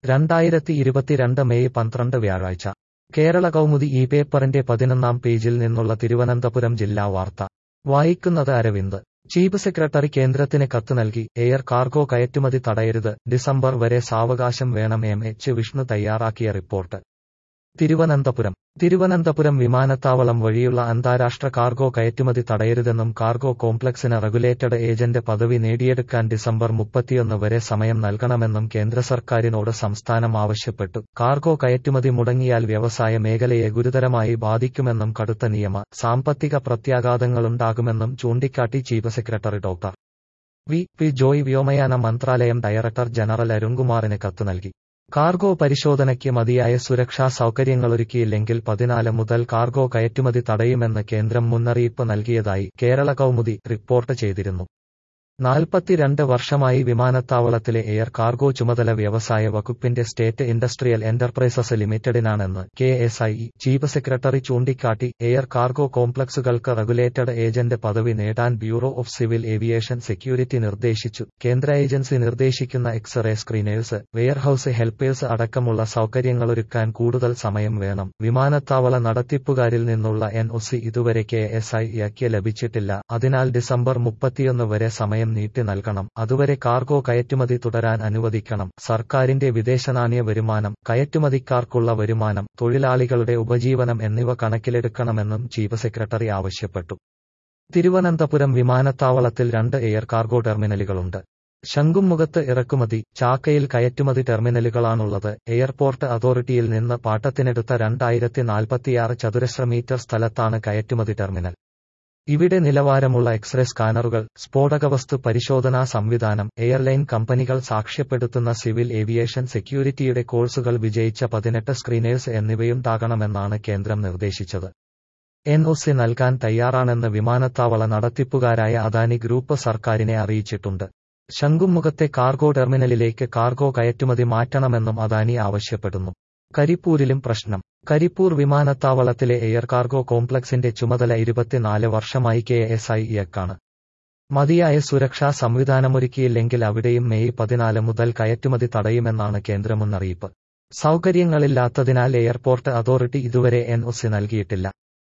രണ്ടായിരത്തി ഇരുപത്തിരണ്ട് മെയ് പന്ത്രണ്ട് വ്യാഴാഴ്ച കേരള കൗമുദി ഈ പേപ്പറിന്റെ പതിനൊന്നാം പേജിൽ നിന്നുള്ള തിരുവനന്തപുരം ജില്ലാ വാർത്ത വായിക്കുന്നത് അരവിന്ദ് ചീഫ് സെക്രട്ടറി കേന്ദ്രത്തിന് കത്ത് നൽകി എയർ കാർഗോ കയറ്റുമതി തടയരുത് ഡിസംബർ വരെ സാവകാശം വേണം എം എച്ച് വിഷ്ണു തയ്യാറാക്കിയ റിപ്പോർട്ട് തിരുവനന്തപുരം തിരുവനന്തപുരം വിമാനത്താവളം വഴിയുള്ള അന്താരാഷ്ട്ര കാർഗോ കയറ്റുമതി തടയരുതെന്നും കാർഗോ കോംപ്ലക്സിന് റെഗുലേറ്റഡ് ഏജന്റ് പദവി നേടിയെടുക്കാൻ ഡിസംബർ മുപ്പത്തിയൊന്ന് വരെ സമയം നൽകണമെന്നും കേന്ദ്ര സർക്കാരിനോട് സംസ്ഥാനം ആവശ്യപ്പെട്ടു കാർഗോ കയറ്റുമതി മുടങ്ങിയാൽ വ്യവസായ മേഖലയെ ഗുരുതരമായി ബാധിക്കുമെന്നും കടുത്ത നിയമ സാമ്പത്തിക പ്രത്യാഘാതങ്ങളുണ്ടാകുമെന്നും ചൂണ്ടിക്കാട്ടി chief secretary doctor V P Joy വ്യോമയാന മന്ത്രാലയം ഡയറക്ടർ ജനറൽ അരുൺകുമാറിന് കത്ത് നൽകി കാർഗോ പരിശോധനയ്ക്ക് മതിയായ സുരക്ഷാ സൗകര്യങ്ങളൊരുക്കിയില്ലെങ്കിൽ പതിനാല് മുതൽ കാർഗോ കയറ്റുമതി തടയുമെന്ന് കേന്ദ്രം മുന്നറിയിപ്പ് നൽകിയതായി കേരള കൗമുദി റിപ്പോർട്ട് ചെയ്തിരുന്നു നാൽപ്പത്തിരണ്ട് വർഷമായി വിമാനത്താവളത്തിലെ എയർ കാർഗോ ചുമതല വ്യവസായ വകുപ്പിന്റെ സ്റ്റേറ്റ് ഇൻഡസ്ട്രിയൽ എന്റർപ്രൈസസ് ലിമിറ്റഡിനാണെന്ന് K S I chief secretary ചൂണ്ടിക്കാട്ടി എയർ കാർഗോ കോംപ്ലക്സുകൾക്ക് റെഗുലേറ്റഡ് ഏജന്റ് പദവി നേടാൻ bureau of civil aviation security നിർദ്ദേശിച്ചു കേന്ദ്ര ഏജൻസി നിർദ്ദേശിക്കുന്ന എക്സ്റേ സ്ക്രീനേഴ്സ് വെയർഹൌസ് ഹെൽപ്പേഴ്സ് അടക്കമുള്ള സൗകര്യങ്ങളൊരുക്കാൻ കൂടുതൽ സമയം വേണം വിമാനത്താവള നടത്തിപ്പുകാരിൽ നിന്നുള്ള എൻ ഒ സി ഇതുവരെ കെ എസ് ഐ യക്ക് ലഭിച്ചിട്ടില്ല അതിനാൽ ഡിസംബർ മുപ്പത്തിയൊന്ന് വരെ സമയം നീട്ടി നൽകണം അതുവരെ കാർഗോ കയറ്റുമതി തുടരാൻ അനുവദിക്കണം സർക്കാരിന്റെ വിദേശനാണ്യ വരുമാനം കയറ്റുമതിക്കാർക്കുള്ള വരുമാനം തൊഴിലാളികളുടെ ഉപജീവനം എന്നിവ കണക്കിലെടുക്കണമെന്നും ചീഫ് സെക്രട്ടറി ആവശ്യപ്പെട്ടു തിരുവനന്തപുരം വിമാനത്താവളത്തിൽ രണ്ട് എയർ കാർഗോ ടെർമിനലുകളുണ്ട് ശംഖുമുഖത്ത് ഇറക്കുമതി ചാക്കയിൽ കയറ്റുമതി ടെർമിനലുകളാണുള്ളത് എയർപോർട്ട് അതോറിറ്റിയിൽ നിന്ന് പാട്ടത്തിനെടുത്ത രണ്ടായിരത്തി നാൽപ്പത്തിയാറ് ചതുരശ്ര മീറ്റർ സ്ഥലത്താണ് കയറ്റുമതി ടെർമിനൽ ഇവിടെ നിലവാരമുള്ള എക്സ്റേ സ്കാനറുകൾ സ്ഫോടകവസ്തു പരിശോധനാ സംവിധാനം എയർലൈൻ കമ്പനികൾ സാക്ഷ്യപ്പെടുത്തുന്ന സിവിൽ ഏവിയേഷൻ സെക്യൂരിറ്റിയുടെ കോഴ്സുകൾ വിജയിച്ച പതിനെട്ട് സ്ക്രീനേഴ്സ് എന്നിവയുണ്ടാകണമെന്നാണ് കേന്ദ്രം നിർദ്ദേശിച്ചത് എൻ ഒ സി നൽകാൻ തയ്യാറാണെന്ന് വിമാനത്താവള നടത്തിപ്പുകാരായ അദാനി ഗ്രൂപ്പ് സർക്കാരിനെ അറിയിച്ചിട്ടുണ്ട് ശംഖുമുഖത്തെ കാർഗോ ടെർമിനലിലേക്ക് കാർഗോ കയറ്റുമതി മാറ്റണമെന്നും അദാനി ആവശ്യപ്പെടുന്നു കരിപ്പൂരിലും പ്രശ്നം കരിപ്പൂർ വിമാനത്താവളത്തിലെ എയർ കാർഗോ കോംപ്ലക്സിന്റെ ചുമതല ഇരുപത്തിനാല് വർഷമായി കെ എസ് ഐ യക്കാണ് മതിയായ സുരക്ഷാ സംവിധാനമൊരുക്കിയില്ലെങ്കിൽ അവിടെയും മെയ് പതിനാല് മുതൽ കയറ്റുമതി തടയുമെന്നാണ് കേന്ദ്ര മുന്നറിയിപ്പ് സൗകര്യങ്ങളില്ലാത്തതിനാൽ എയർപോർട്ട് അതോറിറ്റി ഇതുവരെ എൻ ഒ സി നൽകിയിട്ടില്ല